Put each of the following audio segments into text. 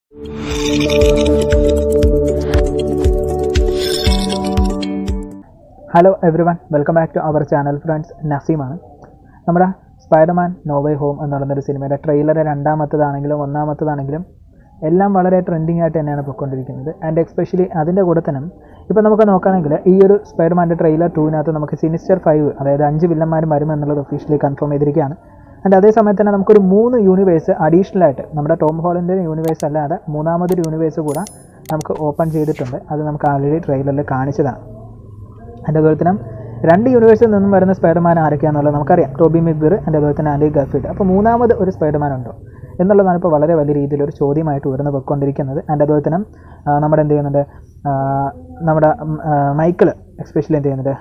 hello everyone welcome back to our channel friends നസീമാണ് നമ്മുടെ Spiderman no way home എന്ന് പറയുന്നൊരു സിനിമയുടെ ട്രെയിലർ രണ്ടാമത്തതാണെങ്കിലും ഒന്നാമത്തതാണെങ്കിലും എല്ലാം വളരെ ട്രെൻഡിങ് ആയിട്ട് തന്നെയാണ് പോയിക്കൊണ്ടിരിക്കുന്നത് ആൻഡ് എക്സ്പെഷ്യലി അതിൻ്റെ കൂടെ തന്നെ ഇപ്പോൾ നമുക്ക് നോക്കുകയാണെങ്കിൽ ഈ ഒരു സ്പൈഡർമാൻ്റെ ട്രെയിലർ ടൂവിനകത്ത് നമുക്ക് സിനിസ്റ്റർ ഫൈവ് അതായത് അഞ്ച് വില്ലന്മാരും വരും എന്നുള്ളത് ഒഫീഷ്യലി കൺഫേം ചെയ്തിരിക്കുകയാണ് ആൻഡ് അതേ സമയത്ത് തന്നെ നമുക്കൊരു മൂന്ന് യൂണിവേഴ്സ് അഡീഷണൽ ആയിട്ട് നമ്മുടെ ടോം ഹോളിൻ്റെ യൂണിവേഴ്സ് അല്ലാതെ മൂന്നാമതൊരു യൂണിവേഴ്സ് കൂടെ നമുക്ക് ഓപ്പൺ ചെയ്തിട്ടുണ്ട് അത് നമുക്ക് ആൾറെഡി ട്രെയിലറിൽ കാണിച്ചതാണ് അതിൻ്റെ അതുപോലെ തന്നെ രണ്ട് യൂണിവേഴ്സിൽ നിന്നും വരുന്ന സ്പൈഡർമാൻ ആരൊക്കെയാണെന്നുള്ളത് നമുക്കറിയാം ടോബി മിഗ്ബിർ എൻ്റെ അതുപോലെ തന്നെ ആൻഡി ഗർഫീൽഡ് അപ്പോൾ മൂന്നാമത് ഒരു സ്പൈഡർമാൻ ഉണ്ടോ എന്നുള്ളതാണ് ഇപ്പോൾ വളരെ വലിയ രീതിയിൽ ഒരു ചോദ്യമായിട്ട് ഉയർന്നു പോയിക്കൊണ്ടിരിക്കുന്നത് അതിൻ്റെ അതുപോലെ തന്നെ ആ, നമ്മുടെ എന്ത് ചെയ്യുന്നുണ്ട് ആ, നമ്മുടെ മൈക്കിൾ എക്സ്പെഷ്യലി എന്ത് ചെയ്യുന്നുണ്ട്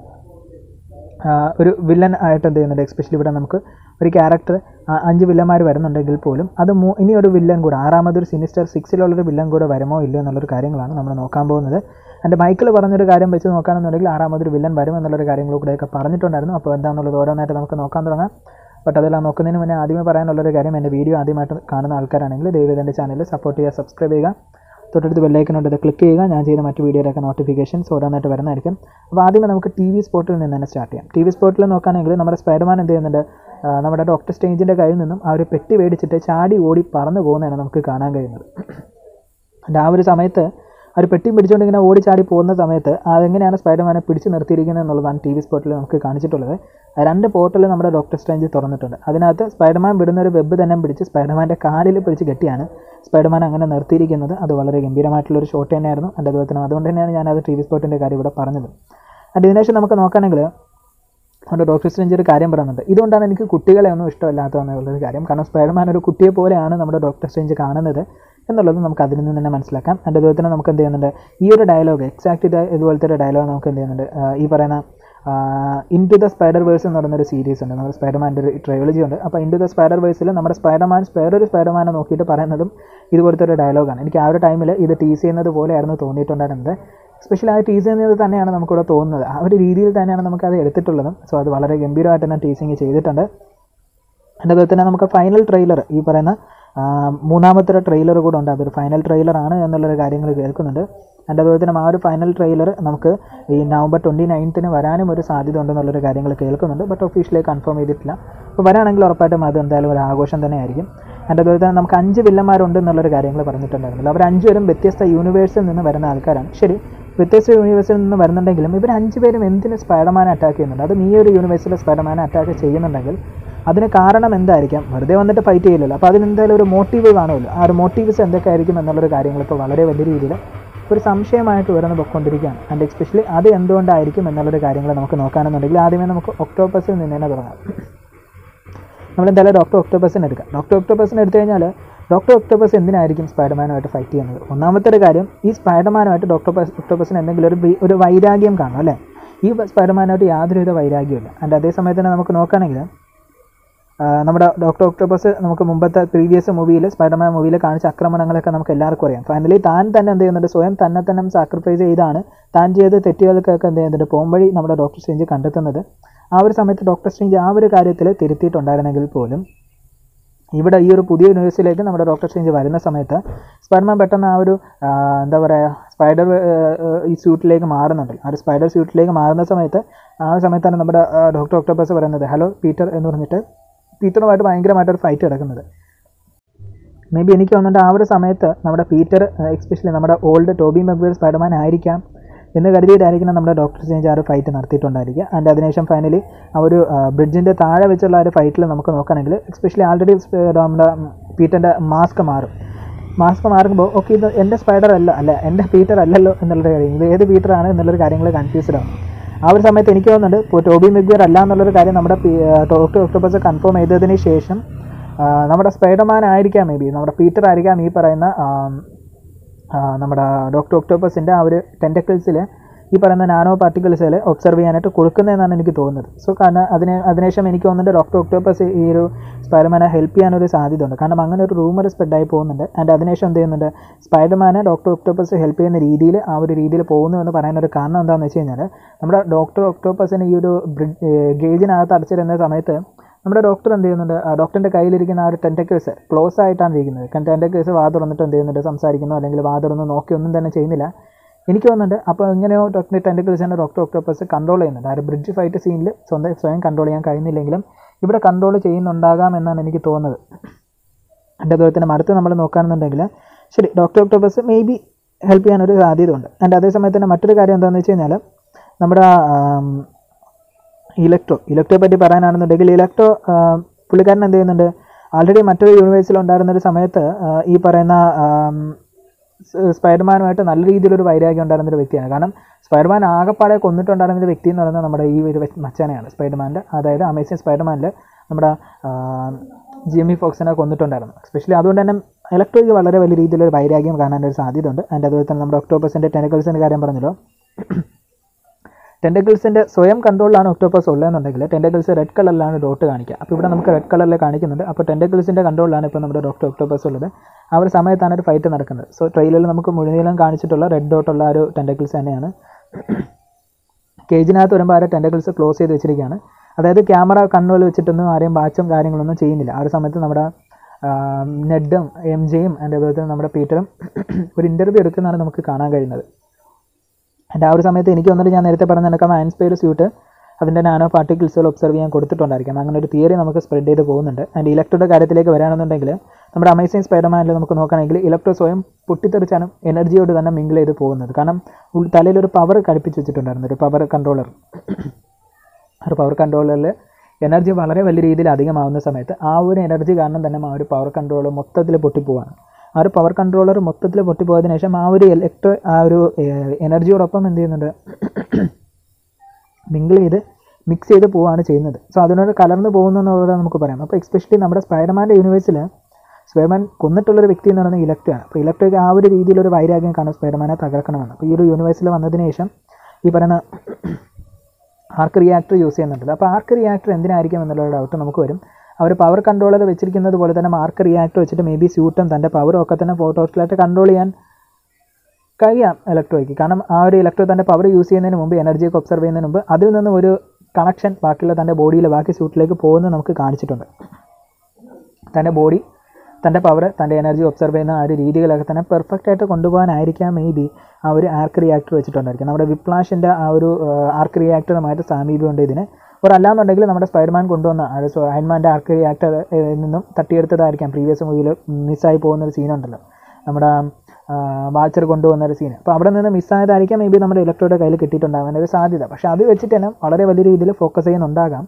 ആ, ഒരു വില്ലൻ ആയിട്ട് എന്ത് ചെയ്യുന്നുണ്ട് എക്സ്പെഷ്യലി ഇവിടെ നമുക്ക് ഒരു ക്യാരക്ടർ അഞ്ച് വില്ലന്മാർ വരുന്നുണ്ടെങ്കിൽ പോലും അത് മൂ ഇനി ഒരു വില്ലൻ കൂടെ ആറാമതൊരു സിനിസ്റ്റർ സിക്സിലുള്ളൊരു വില്ലൻ കൂടെ വരുമോ ഇല്ലയോ എന്നുള്ളൊരു കാര്യങ്ങളാണ് നമ്മൾ നോക്കാൻ പോകുന്നത് എൻ്റെ മൈക്കിൾ പറഞ്ഞൊരു കാര്യം വെച്ച് നോക്കുകയാണെന്നുണ്ടെങ്കിൽ ആറാമതൊരു വില്ലൻ വരും എന്നുള്ളൊരു കാര്യങ്ങൾ കൂടെയൊക്കെ പറഞ്ഞിട്ടുണ്ടായിരുന്നു അപ്പോൾ എന്താണെന്നുള്ളത് ഓരോന്നായിട്ട് നമുക്ക് നോക്കാൻ തുടങ്ങാം ബട്ട് അതെല്ലാം നോക്കുന്നതിന് മുന്നേ ആദ്യമേ പറയാനുള്ളൊരു കാര്യം എൻ്റെ വീഡിയോ ആദ്യമായിട്ട് കാണുന്ന ആൾക്കാരാണെങ്കിൽ ദയവ് എൻ്റെ ചാനൽ സപ്പോർട്ട് ചെയ്യുക സബ്സ്ക്രൈബ് ചെയ്യുക തൊട്ടടുത്ത് ബെല്ലൈക്കനുണ്ട് അത് ക്ലിക്ക് ചെയ്യുക ഞാൻ ചെയ്ത മറ്റു വീഡിയോയിലൊക്കെ നോട്ടിഫിക്കേഷൻസ് ഓരോന്നായിട്ട് വരുന്നതായിരിക്കും അപ്പോൾ ആദ്യമേ നമുക്ക് ടി വി സ്പോട്ടിൽ നിന്ന് തന്നെ സ്റ്റാർട്ട് ചെയ്യാം ടി വി സ്പോട്ടിൽ നോക്കുകയാണെങ്കിൽ നമ്മുടെ സ്പൈഡർമാൻ എന്ത് ചെയ്യുന്നുണ്ട് ആ, നമ്മുടെ ഡോക്ടർ സ്റ്റേഞ്ചിൻ്റെ കയ്യിൽ നിന്നും ആ ഒരു പെട്ടി മേടിച്ചിട്ട് ചാടി ഓടി പറന്നു പോകുന്നതാണ് നമുക്ക് കാണാൻ കഴിയുന്നത് and ആ ഒരു സമയത്ത് ആ ഒരു പെട്ടിയും പിടിച്ചുകൊണ്ട് ഇങ്ങനെ ഓടി ചാടി പോകുന്ന സമയത്ത് അതെങ്ങനെയാണ് സ്പൈഡർമാനെ പിടിച്ച് നിർത്തിയിരിക്കുന്നത് എന്നുള്ളതാണ് ടി വി സ്പോട്ടിൽ നമുക്ക് കാണിച്ചിട്ടുള്ളത് ആ രണ്ട് പോർട്ടൽ നമ്മുടെ ഡോക്ടർ സ്ട്രേഞ്ച് തുറന്നിട്ടുണ്ട് അതിനകത്ത് സ്പൈഡർമാൻ വിടുന്ന ഒരു വെബ് തന്നെ പിടിച്ച് സ്പൈഡർമാൻ്റെ കാലിൽ പിടിച്ച് കെട്ടിയാണ് സ്പൈഡർമാൻ അങ്ങനെ നിർത്തിയിരിക്കുന്നത് അത് വളരെ ഗംഭീരമായിട്ടുള്ളൊരു ഷോട്ട് തന്നെയായിരുന്നു എൻ്റെ അതുപോലെ തന്നെ അതുകൊണ്ട് തന്നെയാണ് ഞാനത് ടി വി സ്പോട്ടിൻ്റെ കാര്യം ഇവിടെ പറഞ്ഞത് and ഇതിനുശേഷം നമുക്ക് നോക്കുകയാണെങ്കിൽ നമ്മുടെ ഡോക്ടർ സ്ട്രേഞ്ച് ഒരു കാര്യം പറയുന്നുണ്ട് ഇതുകൊണ്ടാണ് എനിക്ക് കുട്ടികളെ ഒന്നും ഇഷ്ടമല്ലാത്തതെന്നുള്ളൊരു കാര്യം കാരണം സ്പൈഡർമാൻ ഒരു കുട്ടിയെ പോലെയാണ് നമ്മുടെ ഡോക്ടർ സ്ട്രേഞ്ച് കാണുന്നത് എന്നുള്ളത് നമുക്ക് അതിൽ നിന്ന് തന്നെ മനസ്സിലാക്കാം അതിൻ്റെ അതുപോലെ തന്നെ നമുക്ക് എന്ത് ചെയ്യുന്നുണ്ട് ഈ ഒരു ഡയലോഗ് എക്സാക്റ്റ് ഇതുപോലത്തെ ഒരു ഡയലോഗ് നമുക്ക് എന്ത് ചെയ്യുന്നുണ്ട് ആ, ഈ പറയുന്ന into the spider verse എന്ന് പറയുന്നൊരു സീരീസ് ഉണ്ട് നമ്മുടെ സ്പൈഡർമാൻ്റെ ഒരു ട്രയോളജി ഉണ്ട് അപ്പോൾ ഇൻ ടു ദ സ്പൈഡർ വേഴ്സിൽ നമ്മുടെ സ്പൈഡർമാൻ വേറൊരു സ്പൈഡർമാനെ നോക്കിയിട്ട് പറയുന്നതും ഇതുപോലത്തെ ഒരു ഡയലോഗാണ് എനിക്ക് ആ ഒരു ടൈമിൽ ഇത് ടീസ് ചെയ്യുന്നത് പോലെയായിരുന്നു തോന്നിയിട്ടുണ്ടായിരുന്നത് സ്പെഷ്യൽ ആ ടീസ് ചെയ്യുന്നത് തന്നെയാണ് നമുക്കിവിടെ തോന്നുന്നത് ആ ഒരു രീതിയിൽ തന്നെയാണ് നമുക്കത് എടുത്തിട്ടുള്ളതും സോ അത് വളരെ ഗംഭീരമായിട്ട് തന്നെ ടീസിങ് ചെയ്തിട്ടുണ്ട് അതിൻ്റെ അതുപോലെ തന്നെ നമുക്ക് ഫൈനൽ ട്രെയിലർ ഈ പറയുന്ന ആ, മൂന്നാമത്തെ ഒരു ട്രെയിലർ കൂടെ ഉണ്ട് അതൊരു ഫൈനൽ ട്രെയിലർ ആണ് എന്നുള്ളൊരു കാര്യങ്ങൾ കേൾക്കുന്നുണ്ട് അതിൻ്റെ അതുപോലെ തന്നെ ആ ഒരു ഫൈനൽ ട്രെയിലർ നമുക്ക് ഈ നവംബർ ട്വൻറ്റി നയൻത്തിന് വരാനും ഒരു സാധ്യത ഉണ്ടെന്നുള്ളൊരു കാര്യങ്ങൾ കേൾക്കുന്നുണ്ട് ബട്ട് ഒഫീഷ്യലി കൺഫേം ചെയ്തിട്ടില്ല അപ്പോൾ വരാണെങ്കിൽ ഉറപ്പായിട്ടും അത് എന്തായാലും ഒരു ആഘോഷം തന്നെയായിരിക്കും അതിൻ്റെ അതുപോലെ തന്നെ നമുക്ക് അഞ്ച് വില്ലന്മാരുണ്ട് എന്നുള്ളൊരു കാര്യങ്ങൾ പറഞ്ഞിട്ടുണ്ടായിരുന്നല്ലോ അവർ അഞ്ചുപേരും വ്യത്യസ്ത യൂണിവേഴ്സിൽ നിന്ന് വരുന്ന ആൾക്കാരാണ് ശരി വ്യത്യസ്ത യൂണിവേഴ്സിൽ നിന്ന് വരുന്നുണ്ടെങ്കിലും ഇവർ അഞ്ച് പേരും എന്തിന് സ്പൈഡർമാനെ അറ്റാക്ക് ചെയ്യുന്നുണ്ട് അതും ഈ ഒരു യൂണിവേഴ്സിലെ സ്പൈഡർമാനെ അറ്റാക്ക് ചെയ്യുന്നുണ്ടെങ്കിൽ അതിന് കാരണം എന്തായിരിക്കാം വെറുതെ വന്നിട്ട് ഫൈറ്റ് ചെയ്യില്ലല്ലോ അപ്പോൾ അതിനെന്തായാലും ഒരു മോട്ടീവ് കാണുമല്ലോ ആ ഒരു മോട്ടീവ്സ് എന്തൊക്കെയായിരിക്കും എന്നുള്ളൊരു കാര്യങ്ങൾ ഇപ്പോൾ വളരെ വലിയ രീതിയിൽ ഒരു സംശയമായിട്ട് ഉയർന്നു പൊയ്ക്കൊണ്ടിരിക്കുകയാണ് ആൻഡ് എക്സ്പെഷ്യലി അത് എന്തുകൊണ്ടായിരിക്കും എന്നുള്ളൊരു കാര്യങ്ങൾ നമുക്ക് നോക്കാനെന്നുണ്ടെങ്കിൽ ആദ്യമേ നമുക്ക് ഒക്ടോബസിൽ നിന്ന് തന്നെ തുടങ്ങാം നമ്മളെന്തായാലും ഡോക്ടർ ഒക്ടോബസിനെ എടുക്കാം ഡോക്ടർ ഒക്ടോബസിനെ എടുത്തു കഴിഞ്ഞാൽ ഡോക്ടർ ഒക്ടോബസ് എന്തിനായിരിക്കും സ്പൈഡർമാനുമായിട്ട് ഫൈറ്റ് ചെയ്യുന്നത് ഒന്നാമത്തെ ഒരു കാര്യം ഈ സ്പൈഡർമാനുമായിട്ട് ഡോക്ടർ ഒക്ടോബസിന് എന്തെങ്കിലും ഒരു വി- ഒരു വൈരാഗ്യം കാണും അല്ലേ ഈ സ്പൈഡർമാനുമായിട്ട് യാതൊരുവിധ വൈരാഗ്യമില്ല ആൻഡ് അതേ സമയത്ത് തന്നെ നമുക്ക് നോക്കുകയാണെങ്കിൽ ആ, നമ്മുടെ ഡോക്ടർ ഒക്ടോബസ് നമുക്ക് മുമ്പത്തെ പ്രീവിയസ് മൂവിയിൽ സ്പൈഡർമാൻ മൂവിയിൽ കാണിച്ച ആക്രമണങ്ങളൊക്കെ നമുക്ക് എല്ലാവർക്കും അറിയാം ഫൈനലി താൻ തന്നെ എന്ത് ചെയ്യുന്നുണ്ട് സ്വയം തന്നെ തന്നെ സാക്രിഫൈസ് ചെയ്താണ് താൻ ചെയ്ത തെറ്റുകൾക്കൊക്കെ എന്ത് ചെയ്യുന്നുണ്ട് പോകുമ്പഴി നമ്മുടെ ഡോക്ടർ സ്ട്രേഞ്ച് കണ്ടെത്തുന്നത് ആ ഒരു സമയത്ത് ഡോക്ടർ സ്ട്രേഞ്ച് ആ ഒരു കാര്യത്തിൽ തിരുത്തിയിട്ടുണ്ടായിരുന്നെങ്കിൽ പോലും ഇവിടെ ഈ ഒരു പുതിയ യൂണിവേഴ്സിലേക്ക് നമ്മുടെ ഡോക്ടർ സ്ട്രേഞ്ച് വരുന്ന സമയത്ത് സ്പൈഡർമാൻ പെട്ടെന്ന് ആ ഒരു ആ, എന്താ പറയുക സ്പൈഡർ ഈ സ്യൂട്ടിലേക്ക് മാറുന്നുണ്ടല്ലോ ആ ഒരു സ്പൈഡർ സ്യൂട്ടിലേക്ക് മാറുന്ന സമയത്ത് ആ സമയത്താണ് നമ്മുടെ ഡോക്ടർ ഒക്ടോബസ് പറയുന്നത് ഹലോ പീറ്റർ എന്ന് പറഞ്ഞിട്ട് പീറ്ററുമായിട്ട് ഭയങ്കരമായിട്ടൊരു ഫൈറ്റ് കിടക്കുന്നത് മേ ബി എനിക്ക് തോന്നുന്നുണ്ട് ആ ഒരു സമയത്ത് നമ്മുടെ പീറ്റർ എക്സ്പെഷ്യലി നമ്മുടെ ഓൾഡ് ടോബി മെഗ്ബിയർ സ്പൈഡർമാൻ ആയിരിക്കാം എന്ന് കരുതിയിട്ടായിരിക്കണം നമ്മുടെ ഡോക്ടർ സ്ട്രേഞ്ച് ആ ഒരു ഫൈറ്റ് നടത്തിയിട്ടുണ്ടായിരിക്കുക ആൻഡ് അതിനുശേഷം ഫൈനലി ആ ഒരു ബ്രിഡ്ജിൻ്റെ താഴെ വെച്ചുള്ള ആ ഒരു ഫൈറ്റിൽ നമുക്ക് നോക്കുകയാണെങ്കിൽ എക്സ്പെഷ്യലി ആൾറെഡി നമ്മുടെ പീറ്ററിൻ്റെ മാസ്ക് മാറും മാസ്ക് മാറുമ്പോൾ ഓക്കെ ഇത് എൻ്റെ സ്പൈഡർ അല്ല അല്ല എൻ്റെ പീറ്റർ അല്ലല്ലോ എന്നുള്ളൊരു കാര്യം ഇത് ഏത് പീറ്റർ ആണ് എന്നുള്ളൊരു കാര്യങ്ങൾ കൺഫ്യൂസ്ഡ് ആവും ആ ഒരു സമയത്ത് എനിക്ക് തോന്നുന്നുണ്ട് ഇപ്പോൾ ടോബി മെഗ്വിയർ അല്ല എന്നുള്ളൊരു കാര്യം നമ്മുടെ ഡോക്ടർ ഒക്ടോബസ് കൺഫേം ചെയ്തതിന് ശേഷം ആ, നമ്മുടെ സ്പൈഡർമാൻ ആയിരിക്കാം മേ ബി നമ്മുടെ പീറ്റർ ആയിരിക്കാം ഈ പറയുന്ന ആ, ആ, നമ്മുടെ ഡോക്ടർ ഒക്ടോബസിൻ്റെ ആ ഒരു ടെൻറ്റക്കിൾസിൽ ഈ പറയുന്ന നാനോ പാർട്ടിക്കിൾസിൽ ഒബ്സർവ് ചെയ്യാനായിട്ട് കൊടുക്കുന്നതെന്നാണ് എനിക്ക് തോന്നുന്നത് സോ കാരണം അതിന് അതിനുശേഷം എനിക്ക് തോന്നുന്നുണ്ട് ഡോക്ടർ ഒക്ടോബസ് ഈ ഒരു സ്പൈഡർമാനെ ഹെൽപ്പ് ചെയ്യാനൊരു സാധ്യത ഉണ്ട് കാരണം അങ്ങനെ ഒരു റൂമർ സ്പ്രെഡായി പോകുന്നുണ്ട് ആൻഡ് അതിനുശേഷം എന്ത് ചെയ്യുന്നുണ്ട് സ്പൈഡർമാനെ ഡോക്ടർ ഒക്ടോബസ് ഹെൽപ്പ് ചെയ്യുന്ന രീതിയിൽ ആ ഒരു രീതിയിൽ പോകുന്നു എന്ന് പറയാനൊരു കാരണം എന്താണെന്ന് വെച്ച് കഴിഞ്ഞാൽ നമ്മുടെ ഡോക്ടർ ഒക്ടോബസിന് ഈ ഒരു ബ്രിഡ് ഗേജിനകത്ത് അടച്ചിരുന്ന സമയത്ത് നമ്മുടെ ഡോക്ടർ എന്ത് ചെയ്യുന്നുണ്ട് ഡോക്ടറിൻ്റെ കയ്യിലിരിക്കുന്ന ആ ഒരു ടെൻറ്റക്കിൾസ് ക്ലോസ് ആയിട്ടാണ് ഇരിക്കുന്നത് കാരണം ടെൻറ്റക്കിൾസ് വാ തുറന്നിട്ട് എന്ത് ചെയ്യുന്നുണ്ട് സംസാരിക്കുന്നു അല്ലെങ്കിൽ വാ തുറന്ന് നോക്കി ഒന്നും തന്നെ ചെയ്യുന്നില്ല എനിക്ക് തോന്നുന്നുണ്ട് അപ്പോൾ എങ്ങനെയോ ഡോക്ടറിൻ്റെ ടെൻറ്റക്കിൾസിനെ ഡോക്ടർ ഒക്ടോപ്പസ് കൺട്രോൾ ചെയ്യുന്നുണ്ട് ആ ഒരു ബ്രിഡ്ജ് ഫൈറ്റ് സീനിൽ സ്വന്തം സ്വയം കൺട്രോൾ ചെയ്യാൻ കഴിയുന്നില്ലെങ്കിലും ഇവിടെ കൺട്രോൾ ചെയ്യുന്നുണ്ടാകാം എന്നാണ് എനിക്ക് തോന്നുന്നത് എൻ്റെ അതുപോലെ തന്നെ അടുത്ത് നമ്മൾ നോക്കുകയാണെന്നുണ്ടെങ്കിൽ ശരി Doctor Octopus maybe help ചെയ്യാനൊരു സാധ്യത ഉണ്ട് ആൻഡ് അതേ സമയത്ത് തന്നെ മറ്റൊരു കാര്യം എന്താണെന്ന് വെച്ച് കഴിഞ്ഞാൽ നമ്മുടെ ഇലക്ട്രോ ഇലക്ട്രോയെ പറ്റി പറയാനാണെന്നുണ്ടെങ്കിൽ ഇലക്ട്രോ പുള്ളിക്കാരൻ എന്ത് ചെയ്യുന്നുണ്ട് ആൾറെഡി മറ്റൊരു യൂണിവേഴ്സിൽ ഉണ്ടായിരുന്ന ഒരു സമയത്ത് ആ, ഈ പറയുന്ന ആം, സ് സ്പൈഡർമാനുമായിട്ട് നല്ല രീതിയിലൊരു വൈരാഗ്യം ഉണ്ടായിരുന്ന ഒരു വ്യക്തിയാണ് കാരണം സ്പൈഡർമാൻ ആകെപ്പാടെ കൊന്നിട്ടുണ്ടായിരുന്ന ഒരു വ്യക്തി എന്ന് പറയുന്നത് നമ്മുടെ ഈ ഒരു വ്യക്തി- മച്ചാനെയാണ് സ്പൈഡർമാൻ്റെ അതായത് അമേസിങ് സ്പൈഡർമാനിൽ നമ്മുടെ ജിമ്മി ഫോക്സിനെ കൊന്നിട്ടുണ്ടായിരുന്നു എസ്പെഷ്യലി അതുകൊണ്ട് തന്നെ ഇലക്ട്രോയ്ക്ക് വളരെ വലിയ രീതിയിലൊരു വൈരാഗ്യം കാണാനൊരു സാധ്യത ഉണ്ട് ആൻഡ് അതുപോലെ തന്നെ നമ്മുടെ ഒക്ടോപ്പസിൻ്റെ ടെനക്കിൾസിൻ്റെ കാര്യം പറഞ്ഞല്ലോ ടെൻറ്റക്കിൾസിൻ്റെ സ്വയം കൺട്രോളിലാണ് ഒക്ടോപ്പസ് ഉള്ളതെന്നുണ്ടെങ്കിൽ ടെൻറ്റക്കിൾസ് റെഡ് കളറിലാണ് ഡോട്ട് കാണിക്കുക അപ്പോൾ ഇവിടെ നമുക്ക് റെഡ് കളറിൽ കാണിക്കുന്നുണ്ട് അപ്പോൾ ടെൻറ്റക്കിൾസിൻ്റെ കൺട്രോളിലാണ് ഇപ്പോൾ നമ്മുടെ ഡോക്ടർ ഒക്ടോപ്പസ് ഉള്ളത് ആ ഒരു സമയത്താണ് ഒരു ഫൈറ്റ് നടക്കുന്നത് സോ ട്രെയിലറിൽ നമുക്ക് മുഴുവനും കാണിച്ചിട്ടുള്ള റെഡ് ഡോട്ടുള്ള ആ ഒരു ടെൻറ്റക്കിൾസ് തന്നെയാണ് കേജിനകത്ത് വരുമ്പോൾ ആ ടെൻറ്റക്കിൾസ് ക്ലോസ് ചെയ്ത് വെച്ചിരിക്കുകയാണ് അതായത് ക്യാമറ കണ്ണുകൾ വെച്ചിട്ടൊന്നും ആരെയും ബാച്ചും കാര്യങ്ങളൊന്നും ചെയ്യുന്നില്ല ആ ഒരു സമയത്ത് നമ്മുടെ നെഡും എം ജെയും അതിൻ്റെ അതുപോലെ തന്നെ നമ്മുടെ പീറ്ററും ഒരു ഇൻ്റർവ്യൂ എടുക്കുന്നതാണ് നമുക്ക് കാണാൻ കഴിയുന്നത് എൻ്റെ ആ ഒരു സമയത്ത് എനിക്ക് വന്നിട്ട് ഞാൻ നേരത്തെ പറഞ്ഞ കണക്കാം ആൻസ്പെയർ സ്യൂട്ട് അതിൻ്റെ നാനോ പാർട്ടിക്കിൾസുകൾ ഒബ്സർവ് ചെയ്യാൻ കൊടുത്തിട്ടുണ്ടായിരിക്കും അങ്ങനെ ഒരു തിയറി നമുക്ക് സ്പ്രെഡ് ചെയ്ത് പോകുന്നുണ്ട് ആൻഡ് ഇലക്ട്രോയുടെ കാര്യത്തിലേക്ക് വരാണെന്നുണ്ടെങ്കിൽ നമ്മുടെ അമേസിങ് സ്പൈഡർമാനിൽ നമുക്ക് നോക്കുകയാണെങ്കിൽ ഇലക്ട്രോ സ്വയം പൊട്ടിത്തെറിച്ചാണ് എനർജിയോട് തന്നെ മിങ്കിൾ ചെയ്ത് പോകുന്നത് കാരണം ഉൾ- തലയിൽ ഒരു പവർ ഘടിപ്പിച്ച് വെച്ചിട്ടുണ്ടായിരുന്നു ഒരു പവർ കൺട്രോളർ ഒരു പവർ കൺട്രോളറിൽ എനർജി വളരെ വലിയ രീതിയിൽ അധികമാവുന്ന സമയത്ത് ആ ഒരു എനർജി കാരണം തന്നെ ആ ഒരു പവർ കൺട്രോളർ മൊത്തത്തിൽ പൊട്ടിപ്പോവാണ് ആ ഒരു പവർ കൺട്രോളർ മൊത്തത്തിൽ പൊട്ടിപ്പോയതിനു ശേഷം ആ ഒരു ഇലക്ട്രോ ആ ഒരു എനർജിയോടൊപ്പം എന്ത് ചെയ്യുന്നുണ്ട് മിങ്കിൾ ചെയ്ത് മിക്സ് ചെയ്ത് പോവുകയാണ് ചെയ്യുന്നത് സോ അതിനോട് കലർന്ന് പോകുന്നു എന്നുള്ളത് നമുക്ക് പറയാം അപ്പോൾ എക്സ്പെഷ്യലി നമ്മുടെ സ്പൈഡർമാൻ്റെ യൂണിവേഴ്സിൽ സ്പൈഡർമാൻ കൊന്നിട്ടുള്ളൊരു വ്യക്തി എന്ന് പറയുന്നത് ഇലക്ട്രോയാണ് അപ്പോൾ ഇലക്ട്രോയ്ക്ക് ആ ഒരു രീതിയിലൊരു വൈരാഗ്യം കാണും സ്പൈഡർമാനെ തകർക്കണമെന്ന് അപ്പോൾ ഈ ഒരു യൂണിവേഴ്സിൽ വന്നതിന് ശേഷം ഈ പറയുന്ന ആർക്ക് റിയാക്ടർ യൂസ് ചെയ്യുന്നുണ്ടല്ലോ അപ്പോൾ ആർക്ക് റിയാക്ടർ എന്തിനായിരിക്കും എന്നുള്ള ഡൗട്ട് നമുക്ക് വരും അവർ പവർ കൺട്രോളർ വെച്ചിരിക്കുന്നത് പോലെ തന്നെ ആർക്ക് റിയാക്ടർ വെച്ചിട്ട് മേ ബി സ്യൂട്ടും തൻ്റെ പവറും ഒക്കെ തന്നെ ഫോട്ടോസിലായിട്ട് കൺട്രോൾ ചെയ്യാൻ കഴിയാം ഇലക്ട്രോയ്ക്ക് കാരണം ആ ഒരു ഇലക്ട്രോ തൻ്റെ പവർ യൂസ് ചെയ്യുന്നതിന് മുമ്പ് എനർജിയൊക്കെ ഒബ്സർവ് ചെയ്യുന്നതിന് മുമ്പ് അതിൽ നിന്ന് ഒരു കണക്ഷൻ ബാക്കിയുള്ള തൻ്റെ ബോഡിയിൽ ബാക്കി സ്യൂട്ടിലേക്ക് പോകുന്നത് നമുക്ക് കാണിച്ചിട്ടുണ്ട് തൻ്റെ ബോഡി തൻ്റെ പവർ തൻ്റെ എനർജി ഒബ്സർവ് ചെയ്യുന്ന ആ ഒരു രീതികളൊക്കെ തന്നെ പെർഫെക്റ്റ് ആയിട്ട് കൊണ്ടുപോകാനായിരിക്കാം മേ ബി ആ ഒരു ആർക്ക് റിയാക്ടർ വെച്ചിട്ടുണ്ടായിരിക്കും നമ്മുടെ വിപ്ലാഷിൻ്റെ ആ ഒരു ആർക്ക് റിയാക്ടറുമായിട്ട് സാമീപ്യമുണ്ട് ഇതിന് ഒരു അല്ലാന്നുണ്ടെങ്കിൽ നമ്മുടെ സ്പൈഡർമാൻ കൊണ്ടുവന്ന ആ ഒരു അയൺമാൻ്റെ ആർക്ക് റിയാക്ടർ നിന്നും തട്ടിയെടുത്തതായിരിക്കാം പ്രീവിയസ് മൂവിയിൽ മിസ്സായി പോകുന്ന ഒരു സീനുണ്ടല്ലോ നമ്മുടെ വാച്ചർ കൊണ്ടുവന്ന ഒരു സീൻ അപ്പോൾ അവിടെ നിന്ന് മിസ്സായതായിരിക്കാം മേ ബി നമ്മുടെ ഇലക്ട്രോയുടെ കയ്യിൽ കിട്ടിയിട്ടുണ്ടാകാൻ ഒരു സാധ്യത പക്ഷേ അത് വെച്ചിട്ട് തന്നെ വളരെ വലിയ രീതിയിൽ ഫോക്കസ് ചെയ്യുന്നുണ്ടാകാം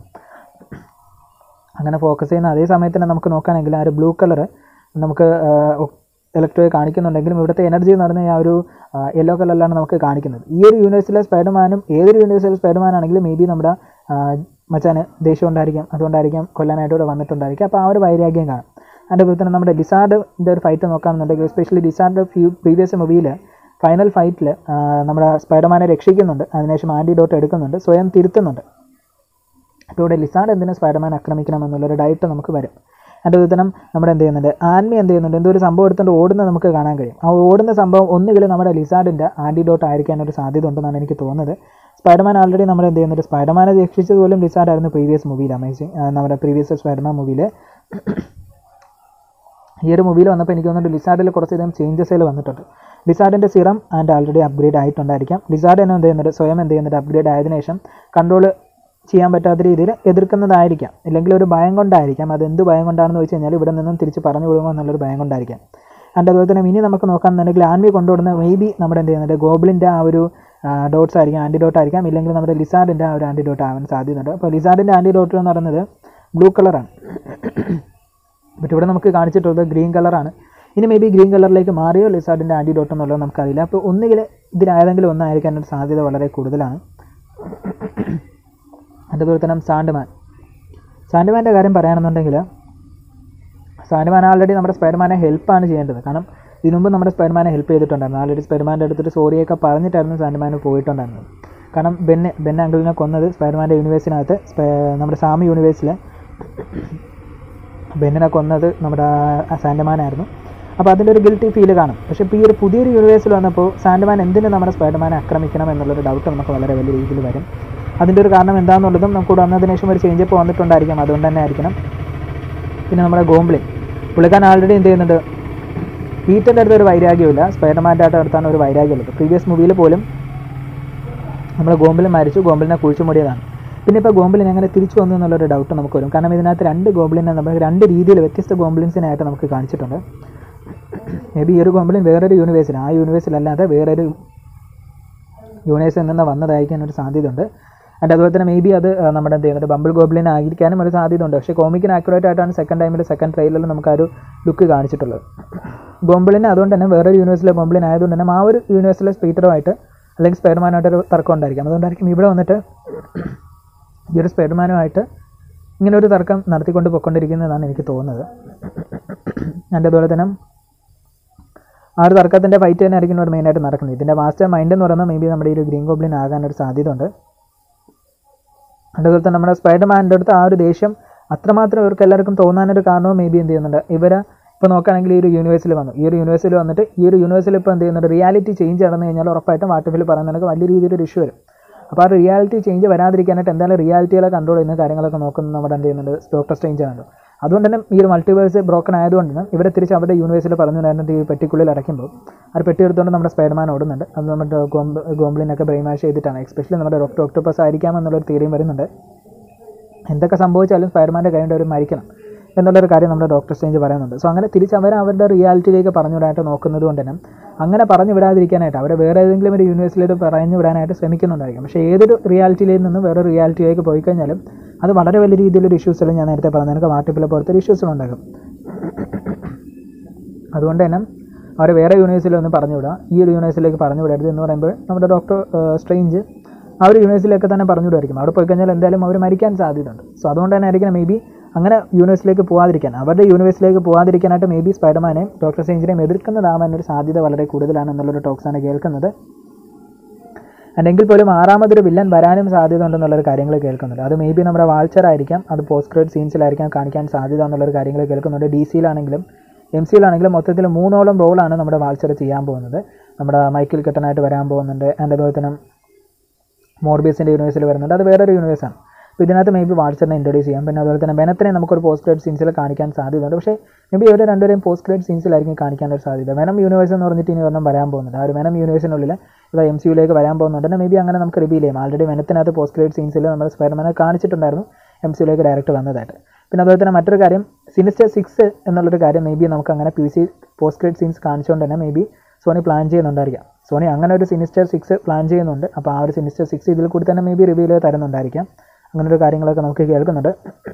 അങ്ങനെ ഫോക്കസ് ചെയ്യുന്ന അതേ സമയത്ത് തന്നെ നമുക്ക് നോക്കുകയാണെങ്കിൽ ആ ഒരു ബ്ലൂ കളർ നമുക്ക് ഇലക്ട്രോയെ കാണിക്കുന്നുണ്ടെങ്കിലും ഇവിടുത്തെ എനർജി എന്ന് പറഞ്ഞാൽ ആ ഒരു യെല്ലോ കളറിലാണ് നമുക്ക് കാണിക്കുന്നത് ഈ ഒരു യൂണിവേഴ്സിലെ സ്പൈഡർമാനും ഏതൊരു യൂണിവേഴ്സിലെ സ്പൈഡർമാൻ ആണെങ്കിലും മേ ബി നമ്മുടെ ആ, മച്ചാന് ദേഷ്യം ഉണ്ടായിരിക്കാം അതുകൊണ്ടായിരിക്കാം കൊല്ലാനായിട്ട് ഇവിടെ വന്നിട്ടുണ്ടായിരിക്കും അപ്പോൾ ആ ഒരു വൈരാഗ്യം കാണും അതിൻ്റെ അതുപോലെ തന്നെ നമ്മുടെ ഡിസാർഡിൻ്റെ ഒരു ഫൈറ്റ് നോക്കുകയാണെന്നുണ്ടെങ്കിൽ എസ്പെഷ്യലി ഡിസാർഡ് ഫ്യൂ പ്രീവിയസ് മൂവിയിൽ ഫൈനൽ ഫൈറ്റിൽ നമ്മുടെ സ്പൈഡർമാനെ രക്ഷിക്കുന്നുണ്ട് അതിനുശേഷം ആൻറ്റിഡോട്ട് എടുക്കുന്നുണ്ട് സ്വയം തിരുത്തുന്നുണ്ട് അപ്പോൾ ഇവിടെ ലിസാർഡ് എന്തിനാ സ്പൈഡർമാൻ ആക്രമിക്കണം എന്നുള്ളൊരു ഡയറ്റ് നമുക്ക് വരും അതിൻ്റെ ഉത്തരം നമ്മുടെ എന്ത് ചെയ്യുന്നുണ്ട് ആൻമി എന്ത് ചെയ്യുന്നുണ്ട് എന്തോ ഒരു സംഭവം എടുത്തുകൊണ്ട് ഓടുന്നത് നമുക്ക് കാണാൻ കഴിയും ആ ഓടുന്ന സംഭവം ഒന്നുകിൽ നമ്മുടെ ലിസാർഡിൻ്റെ ആൻറ്റിഡോട്ട് ആയിരിക്കാൻ ഒരു സാധ്യത ഉണ്ടെന്നാണ് എനിക്ക് തോന്നുന്നത് സ്പൈഡർമാൻ ആൾറെഡി നമ്മൾ എന്ത് ചെയ്യുന്നുണ്ട് സ്പൈഡർമാനെ രക്ഷിച്ചത് പോലും ലിസാർഡ് ആയിരുന്നു പ്രീവിയസ് മൂവിയിൽ അമേസിങ് നമ്മുടെ പ്രീവിയസ് സ്പൈഡർമാൻ മൂവിയിൽ ഈ ഒരു മൂവിയിൽ വന്നപ്പോൾ എനിക്ക് തോന്നുന്നുണ്ട് ലിസാർഡിൽ കുറച്ചധികം ചേഞ്ചസുകൾ വന്നിട്ടുണ്ട് ലിസാർഡിൻ്റെ സിറം ആൻഡ് ആൾറെഡി അപ്ഗ്രേഡ് ആയിട്ടുണ്ടായിരിക്കാം ലിസാർഡ് തന്നെ എന്ത് ചെയ്യുന്നുണ്ട് സ്വയം എന്ത് ചെയ്യുന്നുണ്ട് അപ്ഗ്രേഡ് ആയതിനു ശേഷം കൺട്രോൾ ചെയ്യാൻ പറ്റാത്ത രീതിയിൽ എതിർക്കുന്നതായിരിക്കാം ഇല്ലെങ്കിൽ ഒരു ഭയം കൊണ്ടായിരിക്കാം അത് എന്ത് ഭയം കൊണ്ടാണെന്ന് വെച്ച് കഴിഞ്ഞാൽ ഇവിടെ നിന്നും തിരിച്ച് പറഞ്ഞു വിടുമോ എന്നുള്ളൊരു ഭയം കൊണ്ടായിരിക്കാം ആൻഡ് അതുപോലെ തന്നെ ഇനി നമുക്ക് നോക്കാമെന്നുണ്ടെങ്കിൽ ആൻമി കൊണ്ടുവിടുന്ന മേ ബി നമ്മുടെ എന്ത് ചെയ്യുന്നുണ്ട് ഗോബിളിൻ്റെ ആ ഒരു ഡോട്ട്സ് ആയിരിക്കാം ആൻറ്റിഡോട്ട് ആയിരിക്കാം ഇല്ലെങ്കിൽ നമ്മുടെ ലിസാർഡിൻ്റെ ആ ഒരു ആൻറ്റിഡോട്ട് ആവാൻ സാധ്യതയുണ്ട് അപ്പോൾ ലിസാർഡിൻ്റെ ആൻറ്റിഡോട്ട് എന്ന് പറയുന്നത് ബ്ലൂ കളറാണ് ബട്ട് ഇവിടെ നമുക്ക് കാണിച്ചിട്ടുള്ളത് ഗ്രീൻ കളറാണ് ഇനി മേ ബി ഗ്രീൻ കളറിലേക്ക് മാറിയോ ലിസാർഡിൻ്റെ ആൻറ്റിഡോട്ട് എന്നുള്ളത് നമുക്കറിയില്ല അപ്പോൾ ഒന്നുകിൽ ഇതിലേതെങ്കിലും ഒന്നായിരിക്കാനൊരു സാധ്യത വളരെ കൂടുതലാണ് അതുപോലെ തന്നെ സാൻഡ്മാൻ സാൻഡ്മാൻ്റെ കാര്യം പറയുകയാണെന്നുണ്ടെങ്കിൽ സാൻഡ്മാൻ ആൾറെഡി നമ്മുടെ സ്പൈഡർമാനെ ഹെൽപ്പാണ് ചെയ്യേണ്ടത് കാരണം ഇതിനു മുമ്പ് നമ്മുടെ സ്പൈഡർമാനെ ഹെൽപ്പ് ചെയ്തിട്ടുണ്ടായിരുന്നു ആൾറെഡി സ്പൈഡർമാൻ്റെ അടുത്തൊരു സോറിയൊക്കെ പറഞ്ഞിട്ടായിരുന്നു സാൻഡ്മാൻ പോയിട്ടുണ്ടായിരുന്നത് കാരണം ബെന്നെ ബെൻ അങ്കിളിനെ കൊന്നത് സ്പൈഡർമാൻ്റെ യൂണിവേഴ്സിനകത്ത് സ്പൈ നമ്മുടെ സാമി യൂണിവേഴ്സിൽ ബെന്നിനെ കൊന്നത് നമ്മുടെ സാൻഡമാനായിരുന്നു അപ്പോൾ അതിൻ്റെ ഒരു ഗിൽറ്റി ഫീൽ കാണും പക്ഷേ ഇപ്പോൾ ഈ ഒരു പുതിയൊരു യൂണിവേഴ്സിൽ വന്നപ്പോൾ സാൻഡമാൻ എന്തിന് നമ്മുടെ സ്പൈഡർമാനെ ആക്രമിക്കണം എന്നുള്ളൊരു ഡൗട്ട് നമുക്ക് വളരെ വലിയ രീതിയിൽ വരും അതിൻ്റെ ഒരു കാരണം എന്താണെന്നുള്ളതും നമുക്ക് വന്നതിന് ശേഷം ഒരു ചേഞ്ച് ഇപ്പോൾ വന്നിട്ടുണ്ടായിരിക്കാം അതുകൊണ്ട് തന്നെ ആയിരിക്കണം പിന്നെ നമ്മുടെ ഗോംബ്ലിൻ പുള്ളിക്കാരൻ ആൾറെഡി എന്ത് ചെയ്യുന്നുണ്ട് പീറ്ററിൻ്റെ അടുത്ത് ഒരു വൈരാഗ്യമില്ല സ്പൈഡർമാൻ്റെ ആയിട്ട് അടുത്താണ് ഒരു വൈരാഗ്യമുള്ളത് പ്രീവിയസ് മൂവിയിൽ പോലും നമ്മൾ ഗോംബിലിൻ മരിച്ചു ഗോംബിലിനെ കുഴിച്ചു മൂടിയതാണ് പിന്നെ ഇപ്പോൾ ഗോംബിലിൻ എങ്ങനെ തിരിച്ചു വന്നു എന്നുള്ളൊരു ഡൗട്ട് നമുക്ക് വരും കാരണം ഇതിനകത്ത് രണ്ട് ഗോംബിലിനെ നമ്മൾ രണ്ട് രീതിയിൽ വ്യത്യസ്ത ഗോംബിലിൻസിനായിട്ട് നമുക്ക് കാണിച്ചിട്ടുണ്ട് മേ ബി ഈ ഒരു ഗോംബിലിൻ വേറൊരു യൂണിവേഴ്സിൽ ആ യൂണിവേഴ്സിലല്ലാതെ വേറൊരു യൂണിവേഴ്സിൽ നിന്ന് വന്നതായിരിക്കാൻ ഒരു സാധ്യതയുണ്ട് ആൻഡ് അതുപോലെ തന്നെ മേ ബി അത് ആ, നമ്മുടെ എന്ത് ചെയ്യുന്നത് ബമ്പിൾ ഗോബ്ലിൻ ആയിരിക്കാനും ഒരു സാധ്യതയുണ്ട് പക്ഷേ കോമിക്കിന് ആക്യുറേറ്റ് ആയിട്ടാണ് സെക്കൻഡ് ടൈമിൽ സെക്കൻഡ് ട്രെയിലറിൽ നമുക്ക് ആ ഒരു ലുക്ക് കാണിച്ചിട്ടുള്ളത് ഗോംബിളിന് അതുകൊണ്ട് തന്നെ വേറൊരു യൂണിവേഴ്സിലെ ഗോംബിളിൻ ആയതുകൊണ്ട് തന്നെ ആ ഒരു യൂണിവേഴ്സിലെ സ്പീറ്ററുമായിട്ട് അല്ലെങ്കിൽ സ്പൈഡർമാനായിട്ടൊരു തർക്കം ഉണ്ടായിരിക്കും അതുകൊണ്ടായിരിക്കും ഇവിടെ വന്നിട്ട് ഈ ഒരു സ്പൈഡർമാനുമായിട്ട് ഇങ്ങനെ ഒരു തർക്കം നടത്തിക്കൊണ്ട് പോയിക്കൊണ്ടിരിക്കുന്നതാണ് എനിക്ക് തോന്നുന്നത് ആൻഡ് അതുപോലെ തന്നെ ആ ഒരു തർക്കത്തിൻ്റെ ഫൈറ്റ് തന്നെ ആയിരിക്കും ഇവിടെ മെയിനായിട്ട് നടക്കുന്നത് ഇതിൻ്റെ മാസ്റ്റർ മൈൻഡ് എന്ന് പറയുന്നത് മേ ബി നമ്മുടെ ഈ ഒരു ഗ്രീൻ ഗോബ്ലിൻ ആകാനൊരു സാധ്യത ഉണ്ട് അതുപോലെ തന്നെ നമ്മുടെ സ്പൈഡർമാൻ്റെ അടുത്ത് ആ ഒരു ദേഷ്യം അത്രമാത്രം ഇവർക്ക് എല്ലാവർക്കും തോന്നാനൊരു കാരണവും മേ ബി എന്ത് ചെയ്യുന്നുണ്ട് ഇവരെ ഇപ്പോൾ നോക്കുകയാണെങ്കിൽ ഈ ഒരു യൂണിവേഴ്സിൽ വന്നു ഈ ഒരു യൂണിവേഴ്സിൽ വന്നിട്ട് ഈ ഒരു യൂണിവേഴ്സിൽ ഇപ്പോൾ എന്ത് ചെയ്യുന്നുണ്ട് റിയാലിറ്റി ചേഞ്ച് നടന്നു കഴിഞ്ഞാൽ ഉറപ്പായിട്ടും വാട്ടഫിൽ പറയുന്നതിനൊക്കെ വലിയ രീതിയിലൊരു ഇഷ്യൂ വരും അപ്പോൾ ആ റിയാലിറ്റി ചേഞ്ച് വരാതിരിക്കാനായിട്ട് എന്തായാലും റിയാലിറ്റികളെ കൺട്രോൾ ചെയ്യുന്ന കാര്യങ്ങളൊക്കെ നോക്കുന്നത് നമ്മുടെ എന്ത് ചെയ്യുന്നുണ്ട് ഡോക്ടർ സ്ട്രേഞ്ച് ആണല്ലോ അതുകൊണ്ട് തന്നെ ഈ ഒരു മൾട്ടിവേഴ്സ് ബ്രോക്കൺ ആയതുകൊണ്ട് തന്നെ ഇവരെ തിരിച്ച് അവരുടെ യൂണിവേഴ്സിൽ പറഞ്ഞിട്ടുണ്ടായിരുന്നത് ഈ പെട്ടിക്കുള്ളിൽ അടയ്ക്കുമ്പോൾ ആ ഒരു പെട്ടി എടുത്തുകൊണ്ട് നമ്മുടെ സ്പൈഡർമാൻ ഓടുന്നുണ്ട് അത് നമ്മുടെ ഗോംബ് ഗോംബ്ലിനൊക്കെ ബ്രെയിൻ വാഷ് ചെയ്തിട്ടാണ് എസ്പെഷ്യലി നമ്മുടെ ഡോക്ടർ ഒക്ടോപ്പസ് ആയിരിക്കാം എന്നുള്ളൊരു തീരെയും വരുന്നുണ്ട് എന്തൊക്കെ സംഭവിച്ചാലും സ്പൈഡർമാൻ്റെ കൈകൊണ്ട് അവർ മരിക്കണം എന്നുള്ളൊരു കാര്യം നമ്മുടെ ഡോക്ടർ സ്റ്റേഞ്ച് പറയുന്നുണ്ട് സോ അങ്ങനെ തിരിച്ച് അവർ അവരുടെ റിയാലിറ്റിയിലേക്ക് പറഞ്ഞു വിടാനായിട്ട് നോക്കുന്നത് കൊണ്ട് തന്നെ അങ്ങനെ പറഞ്ഞു വിടാതിരിക്കാനായിട്ട് അവരെ വേറെ ഏതെങ്കിലും ഒരു യൂണിവേഴ്സിലേക്ക് പറഞ്ഞു വിടാനായിട്ട് ശ്രമിക്കുന്നുണ്ടായിരിക്കും പക്ഷേ ഏതൊരു റിയാലിറ്റിയിൽ നിന്ന് വേറെ റിയാലിറ്റിയിലേക്ക് പോയി കഴിഞ്ഞാലും അത് വളരെ വലിയ രീതിയിലൊരു ഇഷ്യൂസിലും ഞാൻ നേരത്തെ പറഞ്ഞ എനിക്ക് വാട്ടിപ്പിലെ പോലത്തെ ഇഷ്യൂസിലുണ്ടാകും അതുകൊണ്ട് തന്നെ അവർ വേറെ യൂണിവേഴ്സിൽ ഒന്ന് പറഞ്ഞു വിടുക ഈ ഒരു യൂണിവേഴ്സിലേക്ക് പറഞ്ഞു വിടരുത് എന്ന് പറയുമ്പോൾ നമ്മുടെ ഡോക്ടർ സ്ട്രെയിഞ്ച് ആ ഒരു യൂണിവേഴ്സിലേക്ക് തന്നെ പറഞ്ഞു വിടുമായിരിക്കും അവിടെ പോയി കഴിഞ്ഞാൽ എന്തായാലും അവർ മരിക്കാൻ സാധ്യതയുണ്ട് സോ അതുകൊണ്ട് തന്നെ ആയിരിക്കണം മേ ബി അങ്ങനെ യൂണിവേഴ്സിലേക്ക് പോകാതിരിക്കാൻ അവരുടെ യൂണിവേഴ്സിലേക്ക് പോകാതിരിക്കാനായിട്ട് മേ ബി സ്പൈഡർമാനെയും ഡോക്ടർ സ്ട്രേഞ്ചിനെയും എതിർക്കുന്നതാവാനൊരു സാധ്യത വളരെ കൂടുതലാണ് എന്നുള്ളൊരു ടോക്സാണ് കേൾക്കുന്നത് അല്ലെങ്കിൽ പോലും ആറാമതൊരു വില്ലൻ വരാനും സാധ്യത ഉണ്ടെന്നുള്ളൊരു കാര്യങ്ങൾ കേൾക്കുന്നുണ്ട് അത് മേ ബി നമ്മുടെ വാൾച്ചർ ആയിരിക്കാം അത് പോസ്റ്റ് ക്രെഡിറ്റ് സീൻസിലായിരിക്കാം കാണിക്കാൻ സാധ്യത എന്നുള്ളൊരു കാര്യങ്ങൾ കേൾക്കുന്നുണ്ട് ഡി സിയിലാണെങ്കിലും എം സിയിലാണെങ്കിലും മൊത്തത്തിൽ മൂന്നോളം റോളാണ് നമ്മുടെ വാൾച്ചർ ചെയ്യാൻ പോകുന്നത് നമ്മുടെ മൈക്കിൾ കെട്ടനായിട്ട് വരാൻ പോകുന്നുണ്ട് ആൻഡ് അതുപോലെ തന്നെ മോർബിയസിൻ്റെ യൂണിവേഴ്സിൽ വരുന്നുണ്ട് അത് വേറൊരു യൂണിവേഴ്സാണ് അപ്പോൾ ഇതിനകത്ത് മേ ബി വാട്സപ്പിനെ ഇൻട്രൊഡ്യൂസ് ചെയ്യാം പിന്നെ അതുപോലെ തന്നെ ബെനത്തിനെ നമുക്കൊരു പോസ്റ്റ് ഗ്രേഡ് സീൻസിൽ കാണിക്കാൻ സാധ്യതയുണ്ട് പക്ഷേ മേ ബി ഇവർ രണ്ടുപേരെയും പോസ്റ്റ് ഗ്രേഡ് സീൻസിലായിരിക്കും കാണിക്കാനൊരു സാധ്യത വെനം യൂണിവേഴ്സ് എന്ന് പറഞ്ഞിട്ട് ഇനി ഒരെണ്ണം വരാൻ പോകുന്നുണ്ട് ആ ഒരു വെനം യൂണിവേഴ്സിനുള്ളിൽ ഇപ്പോൾ എം സി യുയിലേക്ക് വരാൻ പോകുന്നുണ്ട് മേ ബി അങ്ങനെ നമുക്ക് റിവീൽ ചെയ്യാം ആൾറെഡി വെനത്തിനകത്ത് പോസ്റ്റ് ഗ്രേഡ് സീൻസിൽ നമ്മൾ സ്പൈഡർമാനെ കാണിച്ചിട്ടുണ്ടായിരുന്നു എം സി യുയിലേക്ക് ഡയറക്റ്റ് വന്നതായിട്ട് പിന്നെ അതുപോലെ തന്നെ മറ്റൊരു കാര്യം സിനിസ്റ്റർ സിക്സ് എന്നുള്ളൊരു കാര്യം മേ ബി നമുക്ക് അങ്ങനെ P C post credit scenes കാണിച്ചുകൊണ്ട് തന്നെ മേ ബി സോണി പ്ലാൻ ചെയ്യുന്നുണ്ടായിരിക്കാം സോണി അങ്ങനെ ഒരു സിനിസ്റ്റർ സിക്സ് പ്ലാൻ ചെയ്യുന്നുണ്ട് അപ്പോൾ ആ ഒരു സിനിസ്റ്റർ സിക്സ് ഇതിൽ കൂടി തന്നെ മേ ബി റിവീൽ തരുന്നുണ്ടായിരിക്കാം അങ്ങനെ ഒരു കാര്യങ്ങളൊക്കെ നമുക്ക് കേൾക്കുന്നുണ്ട്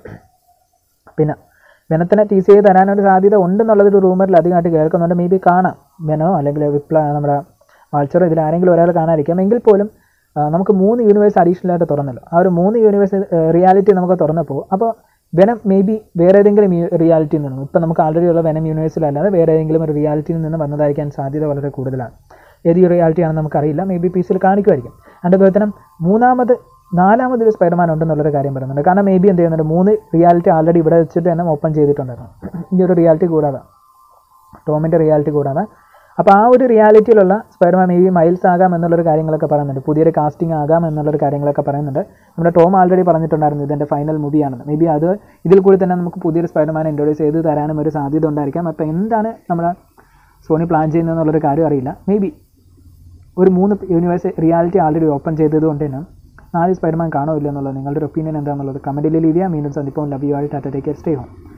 പിന്നെ വെനത്തിനെ ടി സി ഐ തരാനൊരു സാധ്യത ഉണ്ടെന്നുള്ളതൊരു റൂമറിൽ അധികമായിട്ട് കേൾക്കുന്നുണ്ട് മേ ബി കാണാം വെനോ അല്ലെങ്കിൽ വിപ്ല നമ്മുടെ വാൾച്ചറോ ഇതിൽ ആരെങ്കിലും ഒരാൾ കാണാതിരിക്കാം എങ്കിൽ പോലും ആ, നമുക്ക് മൂന്ന് യൂണിവേഴ്സ് അഡീഷണൽ ആയിട്ട് തുറന്നല്ലോ ആ ഒരു മൂന്ന് യൂണിവേഴ്സ് റിയാലിറ്റി നമുക്ക് തുറന്നപ്പോൾ അപ്പോൾ വെനം മേ ബി വേറെ ഏതെങ്കിലും റിയാലിറ്റിയിൽ നിന്നും ഇപ്പം നമുക്ക് ആൾറെഡി ഉള്ള വെനം യൂണിവേഴ്സിലല്ലാതെ വേറെ ഏതെങ്കിലും ഒരു റിയാലിറ്റിയിൽ നിന്ന് വന്നതായിരിക്കാൻ സാധ്യത വളരെ കൂടുതലാണ് ഏത് റിയാലിറ്റി ആണെന്ന് നമുക്കറിയില്ല മേ ബി പീസിൽ കാണിക്കുമായിരിക്കും അതിൻ്റെ അതുപോലെ തന്നെ മൂന്നാമത് നാലാമത് ഒരു സ്പൈഡർമാൻ ഉണ്ടെന്നുള്ളൊരു കാര്യം പറയുന്നുണ്ട് കാരണം മേ ബി എന്ത് ചെയ്യുന്നുണ്ട് മൂന്ന് റിയാലിറ്റി ആൾറെഡി ഇവിടെ വെച്ചിട്ട് തന്നെ ഓപ്പൺ ചെയ്തിട്ടുണ്ടായിരുന്നു ഈ ഒരു റിയാലിറ്റി കൂടാതെ ടോമിൻ്റെ റിയാലിറ്റി കൂടാതെ അപ്പോൾ ആ ഒരു റിയാലിറ്റിയിലുള്ള സ്പൈഡർമാൻ മേ ബി മൈൽസ് ആകാം എന്നുള്ളൊരു കാര്യങ്ങളൊക്കെ പറയുന്നുണ്ട് പുതിയൊരു കാസ്റ്റിംഗ് ആകാം എന്നുള്ളൊരു കാര്യങ്ങളൊക്കെ പറയുന്നുണ്ട് നമ്മുടെ ടോം ആൾറെഡി പറഞ്ഞിട്ടുണ്ടായിരുന്നു ഇതിൻ്റെ ഫൈനൽ മൂവിയാണെന്ന് മേ ബി അത് ഇതിൽ കൂടി തന്നെ നമുക്ക് പുതിയൊരു സ്പൈഡർമാനെ ഇൻട്രൊഡ്യൂസ് ചെയ്ത് തരാനും ഒരു സാധ്യത ഉണ്ടായിരിക്കാം അപ്പോൾ എന്താണ് നമ്മുടെ സോണി പ്ലാൻ ചെയ്യുന്നത് എന്നുള്ളൊരു കാര്യം അറിയില്ല മേ ബി ഒരു മൂന്ന് യൂണിവേഴ്സ് റിയാലിറ്റി ആൾറെഡി ഓപ്പൺ ചെയ്തത് കൊണ്ട് തന്നെ നാല് സ്പൈഡർമാൻ കാണോ ഇല്ല എന്നുള്ളത് നിങ്ങളുടെ ഒരു ഒപ്പീനിയൻ എന്താണെന്നുള്ളത് കമൻറ്റിൽ ലീവ് ചെയ്യാം വീണ്ടും സന്ദിപ്പം ലവ് യു ആയിട്ട് tata take care stay home